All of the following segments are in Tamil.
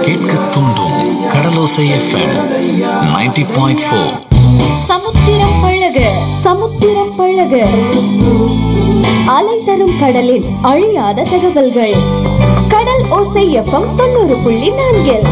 கேட்க தூண்டும் கடலோசை எஃப்எம் 90.4 பாயிண்ட் ஃபோர் சமுத்திரம் பழக சமுத்திரம் பழக அலை தரும் கடலில் அழியாத தகவல்கள் கடல் ஓசை எஃப்எம் தொண்ணூறு புள்ளி நான்கில்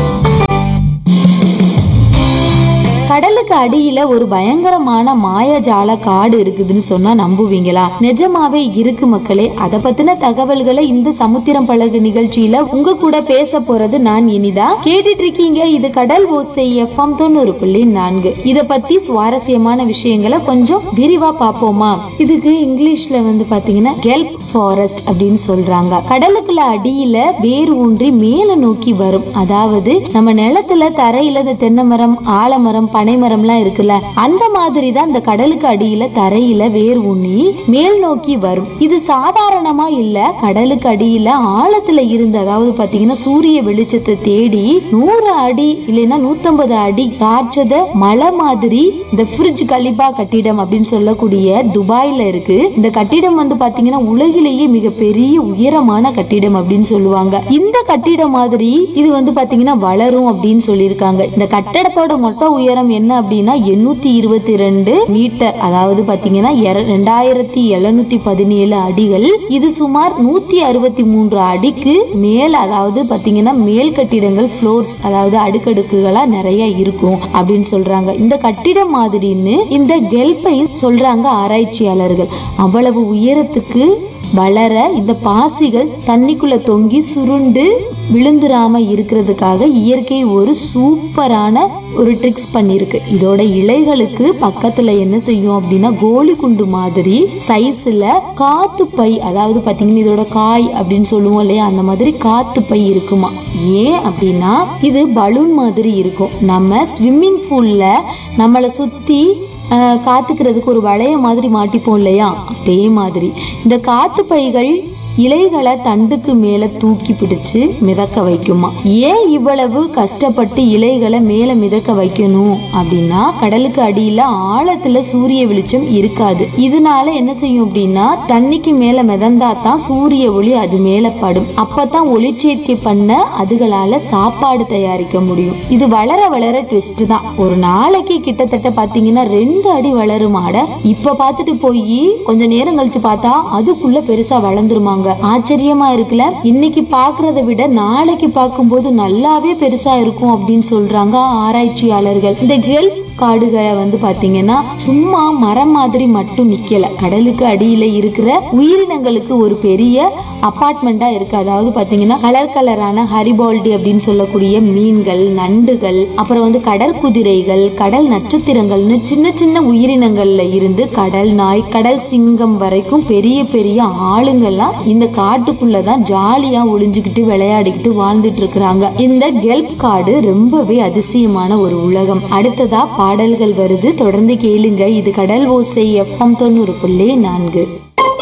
கடலுக்கு அடியில ஒரு பயங்கரமான மாயஜால காடு இருக்குதுன்னு சொன்னா நம்புவீங்களா நிஜமாவே இருக்கு மக்களே அத பத்தின தகவல்களை இந்த சமுத்திரம் பழகு நிகழ்ச்சியில உங்க கூட பேச போறது நான் இனிதா கேட்டுட்டு இருக்கீங்க இது கடல் ஓசை எஃப்எம் தொண்ணூறு புள்ளி நான்கு இத பத்தி சுவாரஸ்யமான விஷயங்களை கொஞ்சம் விரிவா பாப்போமா இதுக்கு இங்கிலீஷ்ல வந்து பாத்தீங்கன்னா கெல்ப் ஃபாரஸ்ட் அப்படின்னு சொல்றாங்க கடலுக்குள்ள அடியில வேர் ஊன்றி மேல நோக்கி வரும் அதாவது நம்ம நிலத்துல தரையில இந்த தென்னை மரம் ஆலமரம் பனை மரம்லாம் இருக்குல்ல அந்த மாதிரி தான் இந்த கடலுக்கு அடியில தரையில வேர் ஊனி மேல் நோக்கி வரும் இது சாதாரணமா இல்ல கடலுக்கு அடியில ஆழத்துல இருந்து அதாவது பாத்தீங்கன்னா சூரிய வெளிச்சத்தை தேடி நூறு அடி இல்லைன்னா நூத்தம்பது அடி ராட்சத மலை மாதிரி இந்த ஃப்ரிட்ஜ் கலிபா கட்டிடம் அப்படின்னு சொல்லக்கூடிய துபாயில இருக்கு இந்த கட்டிடம் வந்து பாத்தீங்கன்னா உலகிலேயே மிகப்பெரிய உயரமான கட்டிடம் அப்படின்னு சொல்லுவாங்க இந்த கட்டிடம் மாதிரி இது வந்து பாத்தீங்கன்னா வளரும் அப்படின்னு சொல்லியிருக்காங்க இந்த கட்டடத்தோட மொத்த உயரம் என்ன அப்படின்னா எண்ணூத்தி இருபத்தி ரெண்டு மீட்டர் அதாவது பாத்தீங்கன்னா எர- ரெண்டாயிரத்தி எழுநூத்தி பதினேழு அடிகள் இது சுமார் நூத்தி அறுபத்தி மூன்று அடிக்கு மேல் அதாவது பாத்தீங்கன்னா மேல் கட்டிடங்கள் ஃப்ளோர்ஸ் அதாவது அடுக்கடுக்குகளா நிறைய இருக்கும் அப்படின்னு சொல்றாங்க இந்த கட்டிடம் மாதிரின்னு இந்த கெல்பை சொல்றாங்க ஆராய்ச்சியாளர்கள் அவ்வளவு உயரத்துக்கு வளர இந்த பாசிகள் தண்ணிக்குள்ள தொங்கி சுருண்டு விழுந்துராம இருக்கிறதுக்காக இயற்கை ஒரு சூப்பரான ஒரு ட்ரிக்ஸ் பண்ணிருக்கு இதோட இலைகளுக்கு பக்கத்துல என்ன செய்யும் அப்படின்னா கோலி குண்டு மாதிரி சைஸ்ல காத்து பை அதாவது பாத்தீங்கன்னா இதோட காய் அப்படின்னு சொல்லுவோம் இல்லையா அந்த மாதிரி காத்து பை இருக்குமா ஏன் அப்படின்னா இது பலூன் மாதிரி இருக்கும் நம்ம ஸ்விம்மிங் பூல்ல நம்மளை சுத்தி ஆஹ் காத்துக்கிறதுக்கு ஒரு வளைய மாதிரி மாட்டிப்போம் இல்லையா அதே மாதிரி இந்த காத்து பைகள் இலைகளை தண்டுக்கு மேல தூக்கி பிடிச்சு மிதக்க வைக்குமா ஏன் இவ்வளவு கஷ்டப்பட்டு இலைகளை மேல மிதக்க வைக்கணும் அப்படின்னா கடலுக்கு அடியில ஆழத்துல சூரிய வெளிச்சம் இருக்காது இதனால என்ன செய்யும் அப்படின்னா தண்ணிக்கு மேல மிதந்தா தான் சூரிய ஒளி அது மேல படும் அப்பதான் ஒளிச்சேர்க்கை பண்ண அதுகளால சாப்பாடு தயாரிக்க முடியும் இது வளர வளர ட்விஸ்ட் தான் ஒரு நாளைக்கு கிட்டத்தட்ட பாத்தீங்கன்னா ரெண்டு அடி வளரும் ஆடை இப்ப பார்த்துட்டு போய் கொஞ்ச நேரம் கழிச்சு பார்த்தா அதுக்குள்ள பெருசா வளர்ந்துருமாங்க ஆச்சரியமா இருக்குல்ல இன்னைக்கு பாக்குறத விட நாளைக்கு பார்க்கும்போது நல்லாவே பெருசா இருக்கும் அப்படின்னு சொல்றாங்க ஆராய்ச்சியாளர்கள் இந்த கெல்ஃப் காடுகளை வந்து பாத்தீங்கன்னா சும்மா மரம் மாதிரி மட்டும் நிக்கல கடலுக்கு அடியில இருக்கிற உயிரினங்களுக்கு ஒரு பெரிய அபார்ட்மெண்டா இருக்கு அதாவது பாத்தீங்கன்னா கலர் கலரான ஹரிபால்டி அப்படின்னு சொல்லக்கூடிய மீன்கள் நண்டுகள் அப்புறம் வந்து கடற்குதிரைகள் கடல் நட்சத்திரங்கள்னு சின்ன சின்ன உயிரினங்கள்ல இருந்து கடல் நாய் கடல் சிங்கம் வரைக்கும் பெரிய பெரிய ஆளுங்கெல்லாம் இந்த காட்டுக்குள்ளதான் ஜாலியா ஒளிஞ்சுக்கிட்டு விளையாடிக்கிட்டு வாழ்ந்துட்டு இருக்கிறாங்க இந்த கெல்ப் காடு ரொம்பவே அதிசயமான ஒரு உலகம் அடுத்ததா பாடல்கள் வருது தொடர்ந்து கேளுங்க இது கடல் ஓசை எஃப்எம் தொண்ணூறு புள்ளி நான்கு